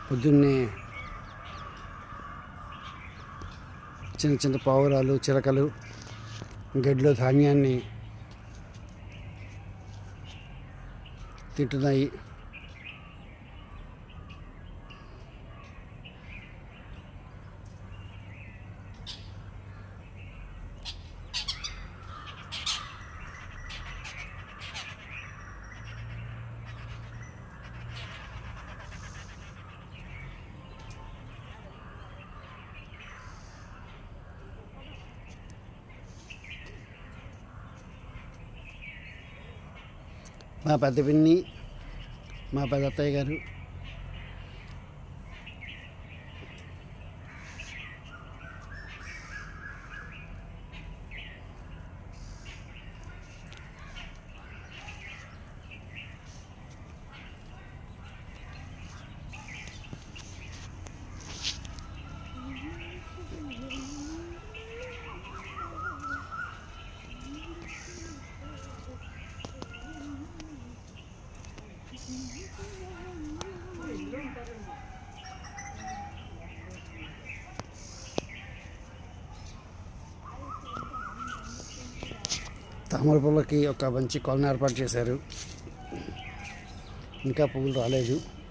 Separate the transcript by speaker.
Speaker 1: పొద్దున్నే చిన్న చిన్న పావురాలు చిలకలు గడ్డిలో ధాన్యాన్ని తింటున్నాయి మా పెద్ద పిన్ని మా పెద్ద అత్తయ్య గారు తామర పూలకి ఒక మంచి కొలను ఏర్పాటు చేశారు ఇంకా పువ్వులు రాలేదు